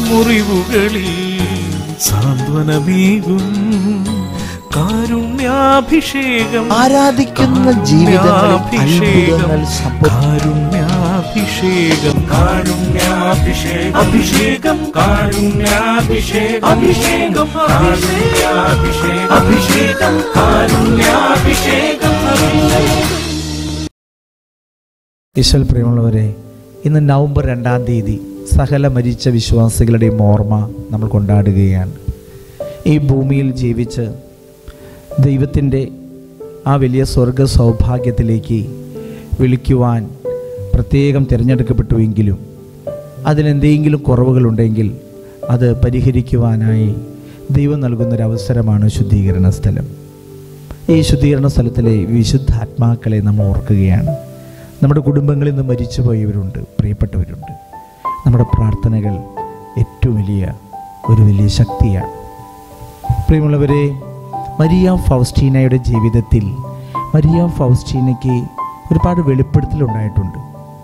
മുറിവുകളിൽ സാന്ത്വനമേകും കാരുണ്യാഭിഷേകം ആരാധിക്കുന്ന ജീവിതങ്ങളിൽ അത്ഭുതങ്ങൾ സംഭവിക്കും കാരുണ്യാഭിഷേകം കാരുണ്യാഭിഷേകം അഭിഷേകം കാരുണ്യാഭിഷേകം അഭിഷേകം കാരുണ്യാഭിഷേകം അഭിഷേകം കാരുണ്യാഭിഷേകം ഈശ്വൽ പ്രിയമുള്ളവരെ ഇന്ന് നവംബർ രണ്ടാം തീയതി സകല മരിച്ച വിശ്വാസികളുടെയും ഓർമ്മ നമ്മൾ കൊണ്ടാടുകയാണ് ഈ ഭൂമിയിൽ ജീവിച്ച് ദൈവത്തിൻ്റെ ആ വലിയ സ്വർഗ സൗഭാഗ്യത്തിലേക്ക് വിളിക്കുവാൻ പ്രത്യേകം തിരഞ്ഞെടുക്കപ്പെട്ടുവെങ്കിലും അതിനെന്തെങ്കിലും കുറവുകളുണ്ടെങ്കിൽ അത് പരിഹരിക്കുവാനായി ദൈവം നൽകുന്നൊരവസരമാണ് ശുദ്ധീകരണ സ്ഥലം ഈ ശുദ്ധീകരണ സ്ഥലത്തിലെ വിശുദ്ധാത്മാക്കളെ നമ്മൾ ഓർക്കുകയാണ് നമ്മുടെ കുടുംബങ്ങളിൽ നിന്ന് മരിച്ചുപോയവരുണ്ട് പ്രിയപ്പെട്ടവരുണ്ട് നമ്മുടെ പ്രാർത്ഥനകൾ ഏറ്റവും വലിയ ഒരു വലിയ ശക്തിയാണ് പ്രിയമുള്ളവരെ മരിയ ഫൗസ്റ്റീനയുടെ ജീവിതത്തിൽ മരിയ ഫൗസ്റ്റീനയ്ക്ക് ഒരുപാട് വെളിപ്പെടുത്തലുണ്ടായിട്ടുണ്ട്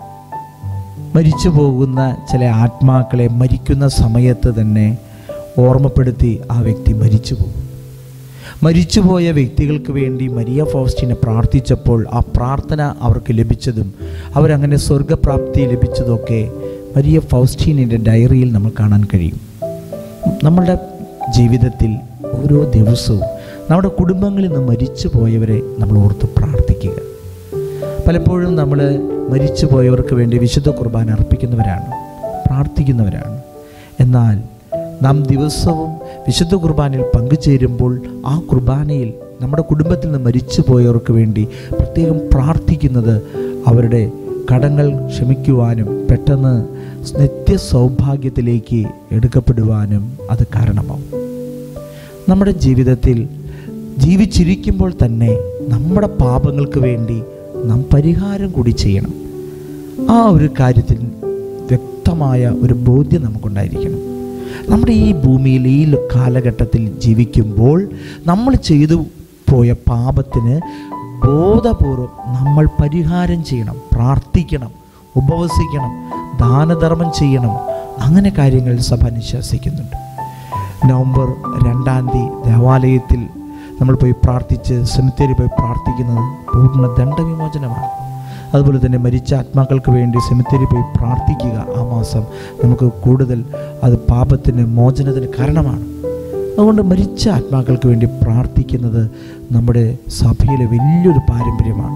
മരിച്ചു പോകുന്ന ചില ആത്മാക്കളെ മരിക്കുന്ന സമയത്ത് തന്നെ ഓർമ്മപ്പെടുത്തി ആ വ്യക്തി മരിച്ചു പോകും മരിച്ചുപോയ വ്യക്തികൾക്ക് വേണ്ടി മരിയ ഫൗസ്റ്റീനെ പ്രാർത്ഥിച്ചപ്പോൾ ആ പ്രാർത്ഥന അവർക്ക് ലഭിച്ചതും അവരങ്ങനെ സ്വർഗപ്രാപ്തി ലഭിച്ചതൊക്കെ മരിയ ഫൗസ്റ്റീനിൻ്റെ ഡയറിയിൽ നമ്മൾ കാണാൻ കഴിയും നമ്മളുടെ ജീവിതത്തിൽ ഓരോ ദിവസവും നമ്മുടെ കുടുംബങ്ങളിൽ നിന്ന് മരിച്ചു പോയവരെ നമ്മൾ ഓർത്ത് പ്രാർത്ഥിക്കുക പലപ്പോഴും നമ്മൾ മരിച്ചു പോയവർക്ക് വേണ്ടി വിശുദ്ധ കുർബാന അർപ്പിക്കുന്നവരാണ് പ്രാർത്ഥിക്കുന്നവരാണ് എന്നാൽ നാം ദിവസവും വിശുദ്ധ കുർബാനയിൽ പങ്കുചേരുമ്പോൾ ആ കുർബാനയിൽ നമ്മുടെ കുടുംബത്തിൽ നിന്ന് മരിച്ചു പോയവർക്ക് വേണ്ടി പ്രത്യേകം പ്രാർത്ഥിക്കുന്നത് അവരുടെ കടങ്ങൾ ക്ഷമിക്കുവാനും പെട്ടെന്ന് നിത്യ സൗഭാഗ്യത്തിലേക്ക് എടുക്കപ്പെടുവാനും അത് കാരണമാവും നമ്മുടെ ജീവിതത്തിൽ ജീവിച്ചിരിക്കുമ്പോൾ തന്നെ നമ്മുടെ പാപങ്ങൾക്ക് വേണ്ടി നാം പരിഹാരം കൂടി ചെയ്യണം ആ ഒരു കാര്യത്തിൽ വ്യക്തമായ ഒരു ബോധ്യം നമുക്കുണ്ടായിരിക്കണം നമ്മുടെ ഈ ഭൂമിയിൽ ഈ കാലഘട്ടത്തിൽ ജീവിക്കുമ്പോൾ നമ്മൾ ചെയ്തു പോയ പാപത്തിന് ബോധപൂർവം നമ്മൾ പരിഹാരം ചെയ്യണം പ്രാർത്ഥിക്കണം ഉപവസിക്കണം ദാനധർമ്മം ചെയ്യണം അങ്ങനെ കാര്യങ്ങൾ സഭ അനുശാസിക്കുന്നുണ്ട് നവംബർ രണ്ടാം തീയതി ദേവാലയത്തിൽ നമ്മൾ പോയി പ്രാർത്ഥിച്ച് സെമിത്തേരി പോയി പ്രാർത്ഥിക്കുന്നത് പൂർണ്ണ ദണ്ഡവിമോചനമാണ് അതുപോലെ തന്നെ മരിച്ച ആത്മാക്കൾക്ക് വേണ്ടി സെമിത്തേരി പോയി പ്രാർത്ഥിക്കുക ആ മാസം നമുക്ക് കൂടുതൽ അത് പാപത്തിന് മോചനത്തിന് കാരണമാണ് അതുകൊണ്ട് മരിച്ച ആത്മാക്കൾക്ക് വേണ്ടി പ്രാർത്ഥിക്കുന്നത് നമ്മുടെ സഭയിലെ വലിയൊരു പാരമ്പര്യമാണ്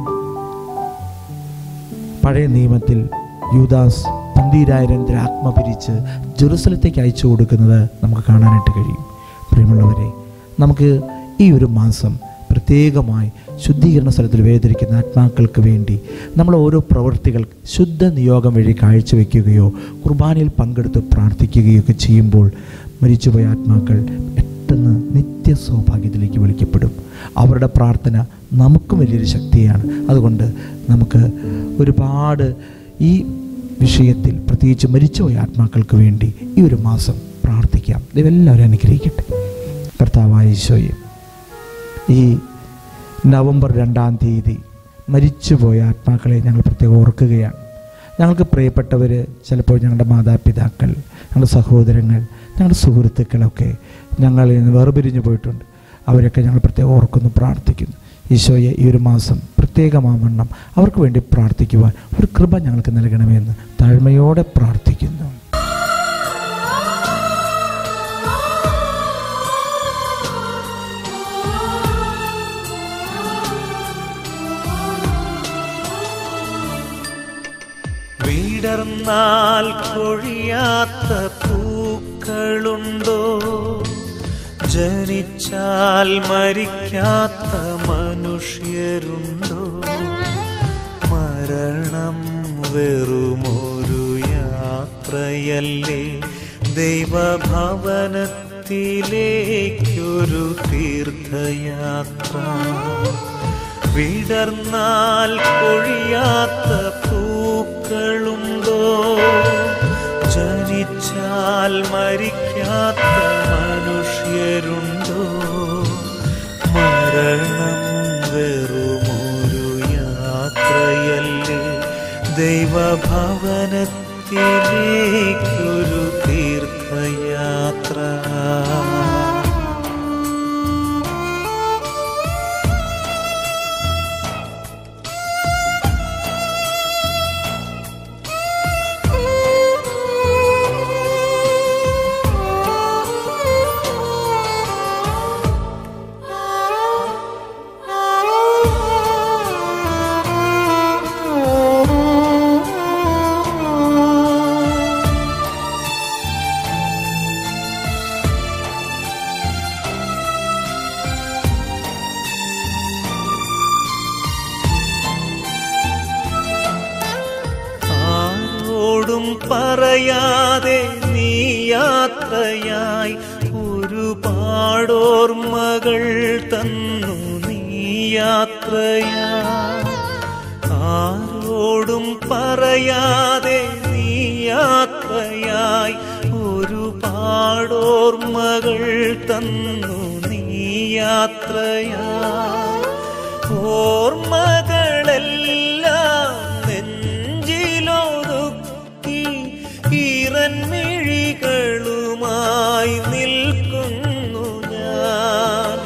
പഴയ നിയമത്തിൽ യൂദാസ് പന്തീരായിരം ദ്രാഗ്മ പിരിച്ച് ജെറുസലത്തേക്ക് അയച്ചു കൊടുക്കുന്നത് നമുക്ക് കാണാനായിട്ട് കഴിയും പ്രിയമുള്ളവരെ നമുക്ക് ഈ ഒരു മാസം പ്രത്യേകമായി ശുദ്ധീകരണ സ്ഥലത്തിൽ വേദനിക്കുന്ന ആത്മാക്കൾക്ക് വേണ്ടി നമ്മൾ ഓരോ പ്രവൃത്തികൾ ശുദ്ധ നിയോഗം വഴി കാഴ്ചവെക്കുകയോ കുർബാനയിൽ പങ്കെടുത്ത് പ്രാർത്ഥിക്കുകയോ ഒക്കെ ചെയ്യുമ്പോൾ മരിച്ചുപോയ ആത്മാക്കൾ പെട്ടെന്ന് നിത്യ സൗഭാഗ്യത്തിലേക്ക് വിളിക്കപ്പെടും അവരുടെ പ്രാർത്ഥന നമുക്കും വലിയൊരു ശക്തിയാണ് അതുകൊണ്ട് നമുക്ക് ഒരുപാട് ഈ വിഷയത്തിൽ പ്രത്യേകിച്ച് മരിച്ചുപോയ ആത്മാക്കൾക്ക് വേണ്ടി ഈ ഒരു മാസം പ്രാർത്ഥിക്കാം ദൈവം അനുഗ്രഹിക്കട്ടെ കർത്താവായ ഈശോയെ ഈ നവംബർ രണ്ടാം തീയതി മരിച്ചുപോയ ആത്മാക്കളെ ഞങ്ങൾ പ്രത്യേകം ഓർക്കുകയാണ് ഞങ്ങൾക്ക് പ്രിയപ്പെട്ടവർ ചിലപ്പോൾ ഞങ്ങളുടെ മാതാപിതാക്കൾ ഞങ്ങളുടെ സഹോദരങ്ങൾ ഞങ്ങളുടെ സുഹൃത്തുക്കളൊക്കെ ഞങ്ങളിൽ നിന്ന് വേർപിരിഞ്ഞു പോയിട്ടുണ്ട് അവരൊക്കെ ഞങ്ങൾ പ്രത്യേകം ഓർക്കുന്നു പ്രാർത്ഥിക്കുന്നു ഈശോയെ ഈ ഒരു മാസം പ്രത്യേകമാവണ്ണം അവർക്ക് വേണ്ടി പ്രാർത്ഥിക്കുവാൻ ഒരു കൃപ ഞങ്ങൾക്ക് നൽകണമെന്ന് താഴ്മയോടെ പ്രാർത്ഥിക്കുന്നു വിടർന്നാൽ കൊഴിയാത്ത പൂക്കളുണ്ടോ ജനിച്ചാൽ മരിക്കാത്ത മനുഷ്യരുണ്ടോ മരണം വെറുമൊരു യാത്രയല്ലേ ദൈവഭവനത്തിലേക്കൊരു തീർത്ഥയാത്ര വിടർന്നാൽ കൊഴിയാത്ത പൂക്കളുണ്ടോ ജനിച്ചാൽ മരിക്കാത്ത മനുഷ്യരുണ്ടോ മരണം വെറുമൊരു യാത്രയല്ലേ ദൈവഭവനത്തിലേക്കൊരു തീർത്ഥയാത്ര തീർത്ഥയാത്ര ആരോടും പറയാതെ നീ യാത്രയായി ഒരുപാടോർമ്മകൾ തന്നു നീ യാത്രയായി ആരോടും പറയാതെ നീ യാത്രയായി ഒരുപാടോർമ്മകൾ തന്നു നീ യാത്രയായി ഓർമ്മകളെല്ലാം നെഞ്ചിലൊതുക്കി ഈറൻമിഴികളുമായി നിൽക്കുന്നു ഞാൻ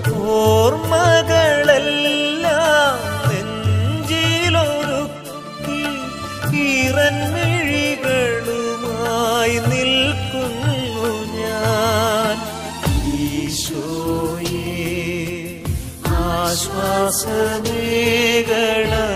ഓർമ്മകളെല്ലാം നെഞ്ചിലൊതുക്കി ഈറൻമിഴികളുമായി നിൽക്കുന്നു ഞാൻ ഈശോയേ ആശ്വാസമേകണമേ